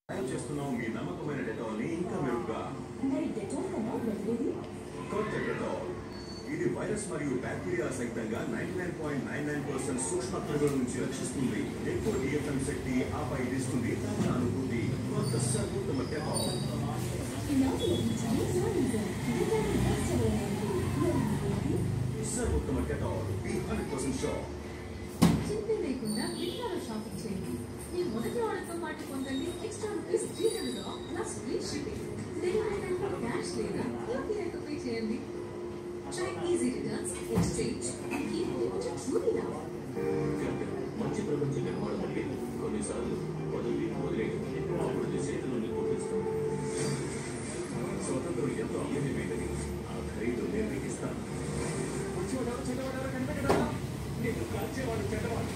సాయం చేస్తున్నాం మీ నమ్మకమైన డెటాల్ని ఇంకా మెరుగ్గా మరి డెటాల్ కన్నా వెళ్ళేది కొత్త డెటాల్ ఇది వైరస్ మరియు బ్యాక్టీరియా సహితంగా ninety nine point nine nine percent సూక్ష్మ క్రిముల నుంచి రక్షిస్తుంది ఎక్కువ డిఎఫ్ఎం శక్తి ఆపై ఇస్తుంది తమ అనుభూతి కొత్త సర్వోత్తమ డెటాల్ నాకు లభించింది సాధించాను డెటాల్ బెస్ట్ అవ్వలేదు సర్వోత్తమ Dettol be hundred percent sure చింత లేకుండా విత్తనాల షాపింగ్ చేయండి మీ మొదటి ఆర్డర్తో పాటు పొందండి extra rupees three hundred off plus free shipping delivery టైంలో క్యాష్ లేదా యూపీఐతో పే చేయండి try easy returns exchange and keep limited truly now మంచి ప్రపంచం నిర్మాణం అంటే కొన్నిసార్లు వదిలి వదిలేయడం అప్పుడు అది చేతుల్లోని కొట్టిస్తాం స్వతంత్రం ఎంతో అమూల్యమైనది ఆ ఖరీదు నేను మీకు ఇస్తాను వచ్చేవాడు చెడ్డవాడు కనిపెట్టడా నేను కాల్చేవాడు చెడ్డవాడు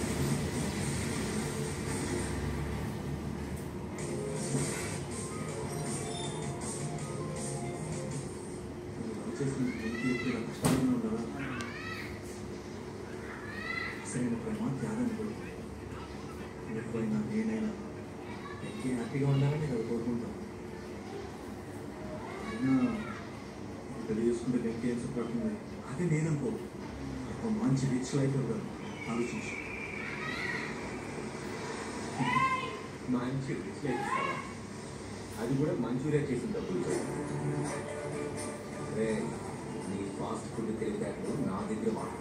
చేసిన వ్యక్తి ఎప్పుడు కష్టాలను ఉండదా సరైన ప్రేమ త్యాగాన్ని కూడా ఎప్పుడైనా నేనైనా వెంకీ హ్యాపీగా ఉండాలని కదా కోరుకుంటాను అయినా పెళ్లి చేసుకుంటే వెంకీ ఏం సుఖపడుతుంది అది నేననుకో ఒక మంచి రిచ్ లైఫ్ ఇవ్వగలను ఆలోచించు మంచి రిచ్ లైఫ్ ఇస్తావా అది కూడా మంచూరియా చేసిన డబ్బులు రే నీ ఫాస్ట్ ఫుడ్ తెలివితేటలు నా దగ్గర వాడు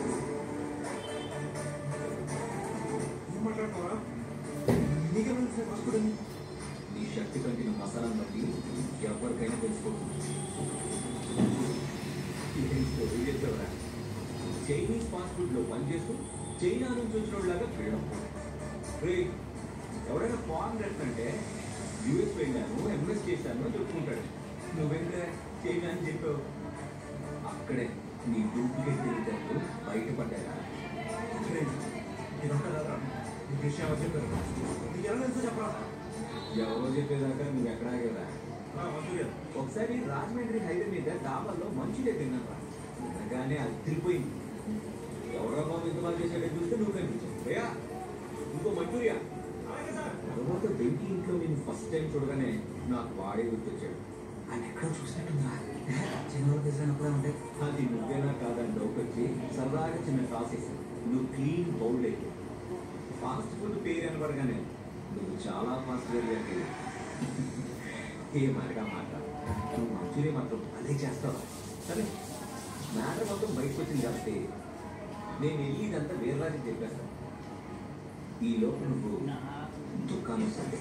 ఏం మాట్లాడతావా నీకేమైనా సార్ హాస్పిటల్ నీ శక్తి కంటిన మసాలాను బట్టి ఎవరికైనా తెలిసిపోతుంది చెప్పవరా చైనీస్ ఫాస్ట్ ఫుడ్ లో పనిచేస్తూ చైనా నుంచి వచ్చిన లాగా ఫ్రీడమ్ రే ఎవరైనా ఫారెన్ అంటే యూఎస్ వెళ్ళాను ఎంఎస్ చేశాను అని చెప్పుకుంటాడు నువ్వెంటే చైనా అని చెప్పావు అక్కడే నీ డూప్లికేట్ తెలివితేటలు బయటపడ్డారా ఇదంతా కదా నీకు విషయం ఎవరు చెప్పారు నీకు ఎలా తెలుసో చెప్పరా ఎవరో చెప్పేదాకా నువ్వు ఎక్కడా కదా మంచూరియా ఒకసారి రాజమండ్రి హైవే మీద డాబాల్లో మంచిగా తిన్నాను తినగానే అదిరిపోయింది ఎవరో బాబు ఇంత బాగా చేశాడో చూస్తే నువ్వు కనిపించావు భయ్యా ఇంకో మంచూరియా తర్వాత వెంకీ ఇంట్లో నేను ఫస్ట్ టైం చూడగానే నాకు వాడే గుర్తొచ్చాడు ఆయన ఎక్కడో చూసినట్టుందా చిన్న తెలిసినప్పుడే ఉంటే అది నువ్వేనా కాదని డౌట్ వచ్చి సరదాగా చిన్న టాస్ వేసాను నువ్వు క్లీన్ బౌల్ అయితే ఫాస్ట్ ఫుడ్ పేరు అనబడగానే నువ్వు చాలా ఫాస్ట్ జరిగాక ఏ మాటగా మాట నువ్వు మంచూరియా మాత్రం అదే చేస్తావు సరే మ్యాటర్ మొత్తం బయటకు వచ్చింది కాబట్టి నేను వెళ్ళి ఇదంతా వేరే రాజుకి చెప్పేస్తాను ఈ లోపు నువ్వు దుకాణం సరే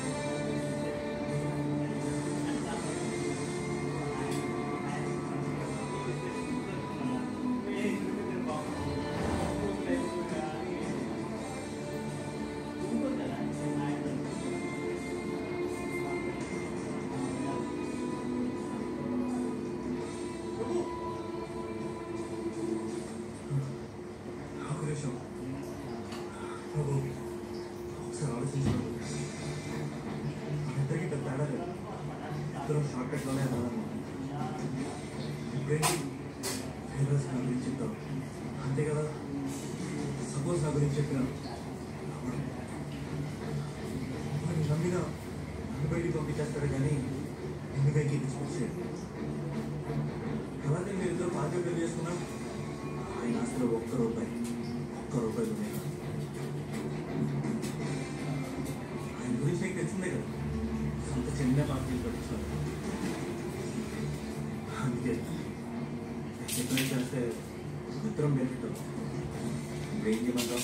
ఒక నిమిషం ప్రభు ఒకసారి ఆలోచించాను ఇద్దరికి పెద్ద తేడా లేదు ఇద్దరం షార్ట్ కట్లోనే వెళ్ళాలన్నమాట ఇప్పుడేంటి ఫేవర్స్ నా గురించి చెప్తావు అంతే కదా సపోజ్ నా గురించి చెప్పిన నమ్మిన నన్ను బయటికి పంపించేస్తాడు కానీ ఎందుకైకి తీసుకొచ్చేది అలాగే మీరు ఇద్దరు పార్టీ పెళ్లి చేసుకున్నాం ఆయన ఆస్తిలో ఒక్క రూపాయి ఒక్క రూపాయి ఉన్నాయి ఆయన గురించి నీకు తెలిసిందే కదా సొంత చిన్న పార్టీలు పెట్టించారు అందుకే ఎప్పుడైనా చేస్తే ఇద్దరం బెనిఫిట్ అవుతుంది నువ్వేం చేయమంటావు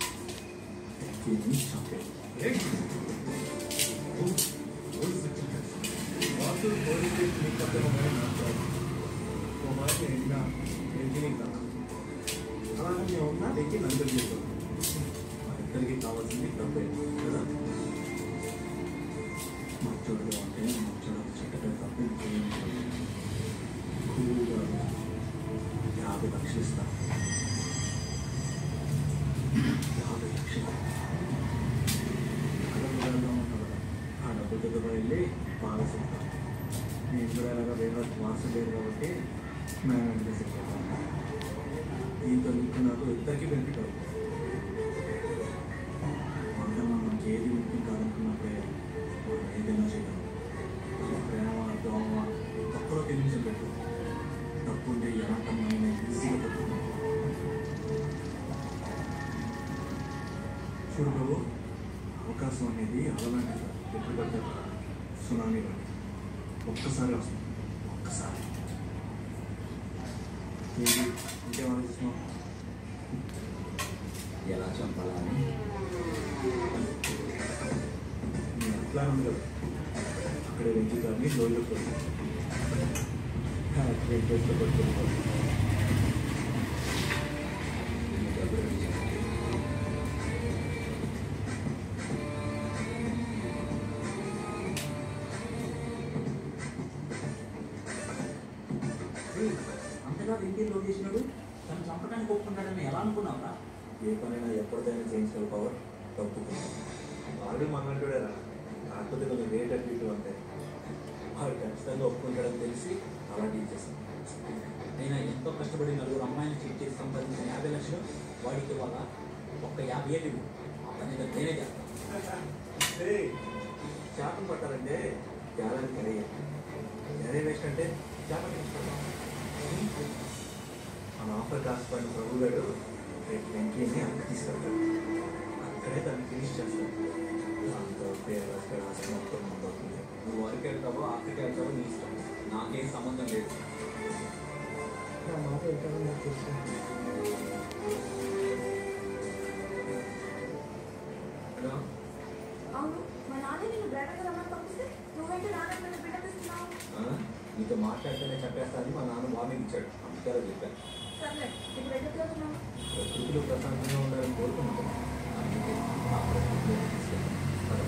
వాసు పోలీసు మీకు కొత్త మొబైల్ నాకు మొబైల్ ఎండినా ఎండిని కాదు అలాగే మేము ఉన్నా ఎక్కి నందరు చేస్తాం మా ఇద్దరికి కావాల్సింది డబ్బే కదా మచ్చోడు అంటే మచ్చోడు చెట్టపై తప్ప ఇంకేం లేదు. కూల్గా యాభై లక్షలు ఇస్తా యాభై లక్షలు అడగడంలో ఉంటాడు ఆ డబ్బులతో దుబాయ్ వెళ్ళి బాగా చెప్తాను నేను కూడా ఎలాగ వేరే వారసు లేదు కాబట్టి మేనేజ్ చేసి దీంతో నీకు నాకు ఇద్దరికి బెనిఫిట్ అవుతుంది వంద మనకి ఏది ముఖ్యం కాదనుకున్నప్పుడే అలాంటి ఎప్పుడు పడితే అప్పుడు సునామీ లాంటి ఒక్కసారి వస్తుంది ఒక్కసారి ఏంటి ఇంకేం ఆలోచిస్తున్నావు ఎలా చంపాలని నీ ప్లాన్ ఉంది కదా అక్కడే వెంకీ గారిని లోయలో పడుతుంది ట్రైన్ ప్లేస్లో పడుతుంది నీకు అభివృద్ధి చేయాలి. ఏయ్, అంతగా వెంకీ లోకేసినాడు తను చంపడానికి ఒప్పుకుంటాడని ఎలా అనుకున్నావురా ఏ పనైనా ఎప్పటికైనా చేయించగల పవర్ తప్పుకుంటాం వాడు మనమంటుడేరా కాకపోతే కొంచెం రేట్ అటు ఇటు అంటే వాడు ఖచ్చితంగా ఒప్పుకుంటాడని తెలిసి అలా డీల్ చేస్తాం నేను ఎంతో కష్టపడి నలుగురు అమ్మాయిని చెక్ చేసి సంపాదించిన యాభై లక్షలు వాడికి ఇవ్వాల ఒక్క యాభై ఏళ్ళు ఇవ్వు. ఆ పని ఏదో నేనే చేస్తాను చేపలు పట్టాలంటే జాలని కడిగేయాలి నేనే వేస్ట్ అంటే చేపలు తీసుకుంటాం మన ఆఫర్ కాస్ట్ పడిన ప్రభు గారు రేపు వెంకీని అక్కడ తీసుకెళ్తాడు అక్కడే దాన్ని ఫినిష్ చేస్తాడు దాంతో పేరు అక్కడ రాసి మొత్తం ముందవుతుంది నువ్వు వరకు వెళ్తావో ఆఫ్రికా వెళ్తావో నీ ఇష్టం నాకేం సంబంధం లేదు నా మాట ఎక్కడ నాకు తెలుసు హలో అవును మా నాన్న నేను డ్రైవర్గా రమ్మని పంపిస్తే నువ్వైతే నాన్న నన్ను పిల్లపిస్తున్నావు ఆ? నీతో మాట్లాడితేనే చెప్పేస్తానని మా నాన్న వార్నింగ్ ఇచ్చాడు అందుకే అలా చెప్పాను సర్లే ఇప్పుడు ఎందుకు వెళ్తున్నావు ప్రకృతిలో ప్రశాంతంగా ఉండాలని కోరుకుంటున్నాను అందుకే ఆ ప్రకృతిలో తీసుకెళ్ళాను. పద.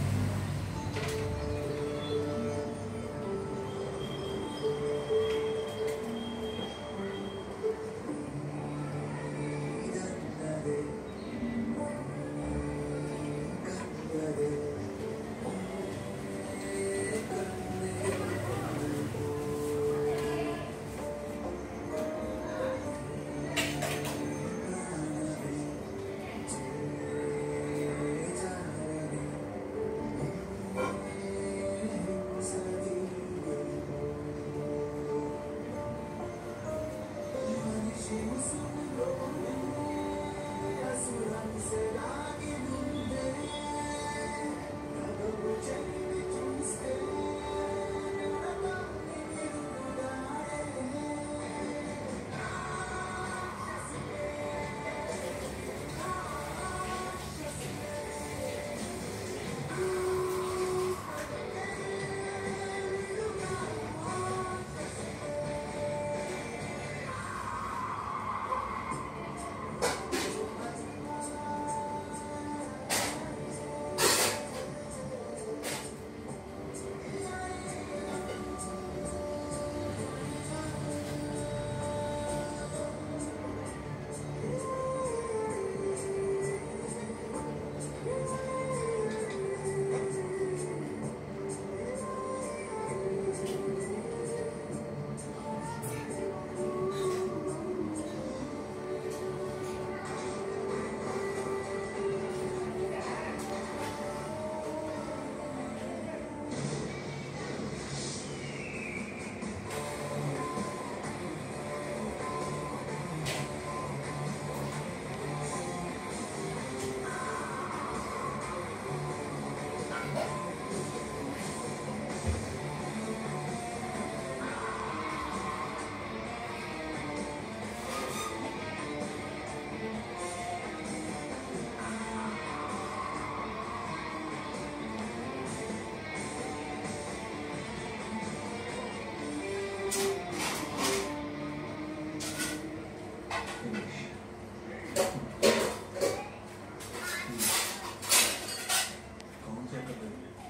కౌన్ చేయకపోతే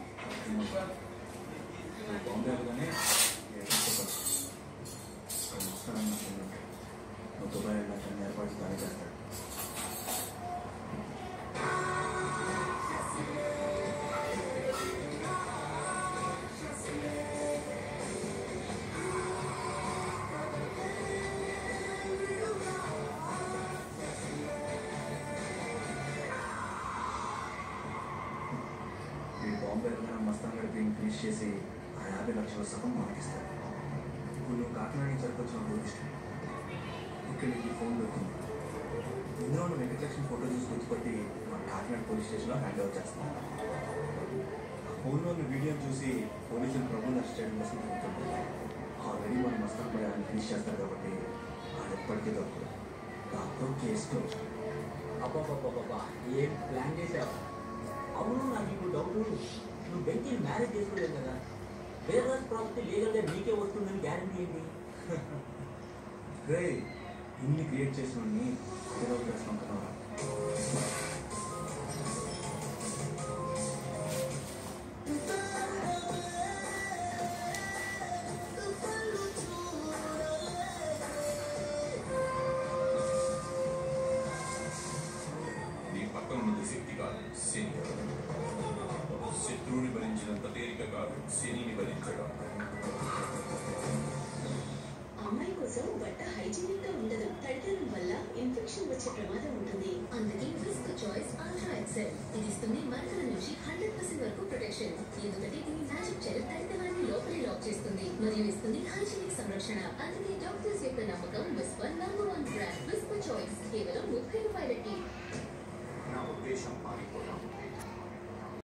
బాంబే వెళ్ళగానే నువ్వు దుబాయ్ వెళ్ళాక ఏర్పాటు తానే చేస్తాడు ఈ బాంబే వెళ్ళిన మస్తాన్ గడిపి ఫినిష్ చేసి ఆ యాభై లక్షల సగం మనకిస్తాడు ఇప్పుడు నువ్వు కాకినాడ నుంచి సరికొచ్చిన టూరిస్ట్ ఇక్కడ నీకు ఫోన్ దొరికింది ఇందులో ఉన్న వెంకటలక్ష్మి ఫోటో చూసి గుర్తుపట్టి మన కాకినాడ పోలీస్ స్టేషన్లో హ్యాండ్ ఓవర్ చేస్తాను చూసి పోలీసులు ప్రభుత్వం అరెస్ట్ చేయడం కోసం చెప్తుంటే ఆల్రెడీ మన మస్తాన్ భయ ఫినిష్ చేస్తారు కాబట్టి ఆడెప్పటికీ దొరకదు దాంతో కేసు క్లోజ్ అబ్బాబ్బాబ్బా ఏం ప్లాన్ చేసావు అవును నాకు ఇప్పుడు డౌట్ నువ్వు బెంకి మ్యారేజ్ చేసుకోలేదు కదా వేరే ప్రాపర్టీ లీగల్గా నీకే వస్తుందని గ్యారంటీ ఏంటి రే ఇన్ని క్రియేట్ చేసిన ఈరోజు చేసుకుంటున్నారా నీ పక్కన ఉన్నది శక్తి కాదు శని శత్రువుని భరించినంత తేలిక కాదు శనిని భరించడం అమ్మాయి కోసం బట్ట హైజీనిక్ గా ఉండదు తడితనం వల్ల ఇన్ఫెక్షన్ వచ్చే ప్రమాదం ఉంటుంది అందుకే ఫిస్క్ చాయిస్ అల్ట్రా ఎక్సెల్ ఇది ఇస్తుంది మరకల నుంచి హండ్రెడ్ పర్సెంట్ వరకు ప్రొటెక్షన్ ఎందుకంటే దీని మ్యాజిక్ జెల్ తడితనాన్ని లోపలే లాక్ చేస్తుంది మరియు ఇస్తుంది హైజీనిక్ సంరక్షణ అందుకే డాక్టర్స్ యొక్క నమ్మకం